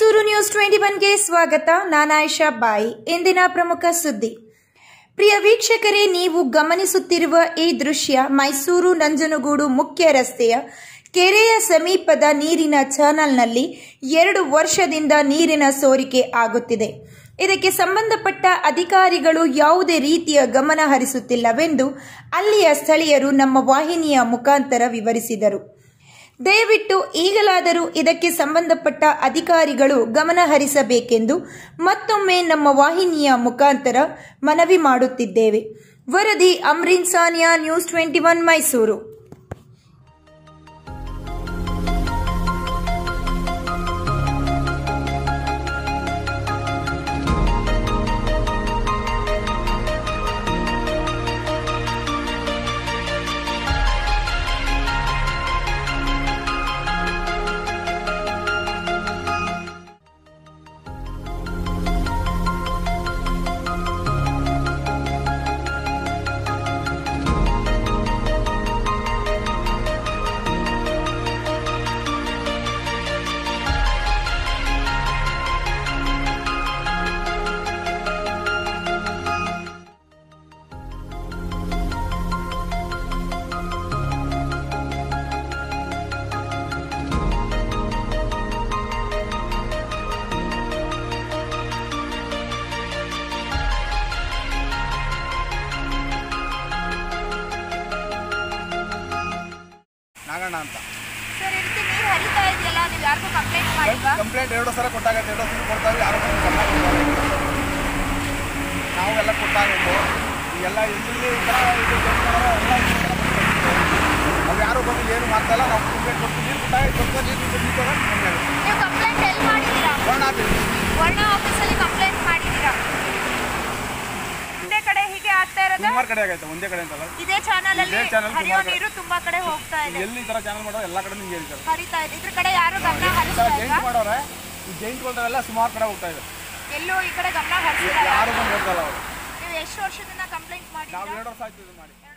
Mysuru news twenty ಒನ್ಗೆ ಸ್ವಾಗತ ನಾನಾಯಿಷಾ ಬಾಯಿ ಇಂದಿನ ಪ್ರಮುಖ ಸುದ್ದಿ ಪ್ರಿಯ ವೀಕ್ಷಕರೇ ನೀವು ಗಮನಿಸುತ್ತಿರುವ ಈ ದೃಶ್ಯ ಮೈಸೂರು ನಂಜನಗೂಡು ಮುಖ್ಯ ರಸ್ತೆಯ ಕೆರೆಯ ಸಮೀಪದ ನೀರಿನ ಚಾನಲ್ನಲ್ಲಿ ಎರಡು ವರ್ಷದಿಂದ ನೀರಿನ ಸೋರಿಕೆ ಆಗುತ್ತಿದೆ ಇದಕ್ಕೆ ಸಂಬಂಧಪಟ್ಟ ಅಧಿಕಾರಿಗಳು ಯಾವುದೇ ರೀತಿಯ ಗಮನ ಹರಿಸುತ್ತಿಲ್ಲವೆಂದು ಅಲ್ಲಿಯ ಸ್ಥಳೀಯರು ನಮ್ಮ ವಾಹಿನಿಯ ಮುಖಾಂತರ ವಿವರಿಸಿದರು ದಯವಿಟ್ಟು ಈಗಲಾದರೂ ಇದಕ್ಕೆ ಸಂಬಂಧಪಟ್ಟ ಅಧಿಕಾರಿಗಳು ಗಮನ ಹರಿಸಬೇಕೆಂದು ಮತ್ತೊಮ್ಮೆ ನಮ್ಮ ವಾಹಿನಿಯ ಮುಖಾಂತರ ಮನವಿ ಮಾಡುತ್ತಿದ್ದೇವೆ ವರದಿ Amrin Saniya news twenty one Mysuru Naganna ಅಂತ ಸರ್ ಈ ರೀತಿ ನೀರು ಹರಿತಾ ಇದೆಯಲ್ಲ ನೀವು ಯಾರಿಗೂ ಕಂಪ್ಲೇಂಟ್ ಮಾಡಿಲ್ವಾ ಕಂಪ್ಲೇಂಟ್ ಎರಡು ಸಲ ಕೊಟ್ಟಾಗತ್ತೆ ಎರಡು ಸಲ ಕೊಡ್ತಾವೆ ಯಾರು ಬಂದು ಗಮನ ಕೊಡ್ತಾರೆ ನಾವು ಎಲ್ಲ ಕೊಟ್ಟಾಗೈತೆ ಈಗೆಲ್ಲ ಇಲ್ಲಿ ಈ ಥರ ಇದು ಜನ ಎಲ್ಲ ಈ ಥರ ಬಂದು ನಾವು ಯಾರು ಬಂದು ಏನು ಮಾಡ್ತಾಯಿಲ್ಲ ನಾವು ಕಂಪ್ಲೇಂಟ್ ಕೊಡ್ತೀವಿ ನೀರು ಕೊಟ್ಟಾಗ ಕೊಡ್ತಾರೆ ನೀರು ನೀರು ನೀರು ತಗೊಂಡು ಕಮ್ಮಿ ಆಗುತ್ತೆ ನೀವು ಕಂಪ್ಲೇಂಟ್ ಎಲ್ಲಿ ಮಾಡಿದ್ದೀರಾ ವರ್ಣ ಹಾಕ್ತೀವಿ ವರ್ಣ ಆಫೀಸಲ್ಲಿ ಕಂಪ್ಲೇಂಟ್ ಮಾಡಿದ್ದೀರಾ ಒಂದೇ ಕಡೆ ಹೀಗೆ ಆಗ್ತಾ ಇರೋದು ಸುಮಾರು ಕಡೆ ಆಗೈತೆ ಒಂದೇ ಕಡೆ ಅಂತಲ್ಲ ಇದೇ ಚಾನಲ್ ಅಲ್ಲಿ ಇದೇ channel ಹರಿಯೋ ಸುಮಾರ್ ಕಡೆ. ನೀರು ತುಂಬಾ ಕಡೆ ಹೋಗ್ತಾ ಇದೆ ಎಲ್ಲಿ ಈ ಥರ ಚಾನಲ್ ಮಾಡೋ ಎಲ್ಲ ಕಡೆ ನಿಂಗೆ ಹೇಳ್ತಾರೆ ಹರಿತಾ ಇದೆ ಇದ್ರ ಕಡೆ ಯಾರು ಗಮನ ಹರಿಸ್ತಾ ಜೈಂಟ್ ಇಲ್ವಾ ಮಾಡೋರೆ ಈ ಜೈಂಟ್ಗಳೆಲ್ಲ ಸುಮಾರು ಕಡೆ ಹೋಗ್ತಾ ಇದೆ ಎಲ್ಲೂ ಈ ಕಡೆ ಗಮನ ಹರಿಸ್ತಾ ಇಲ್ಲ ಯಾರು ಬಂದು ಹೇಳ್ತಲ್ಲ ಅವರು ನೀವು ಎಷ್ಟು ವರ್ಷದಿಂದ ಕಂಪ್ಲೇಂಟ್ ನಾವು ಮಾಡಿದ್ದೀರಾ ಎರಡು ವರ್ಷ ಆಯ್ತು ಇದು ಮಾಡಿ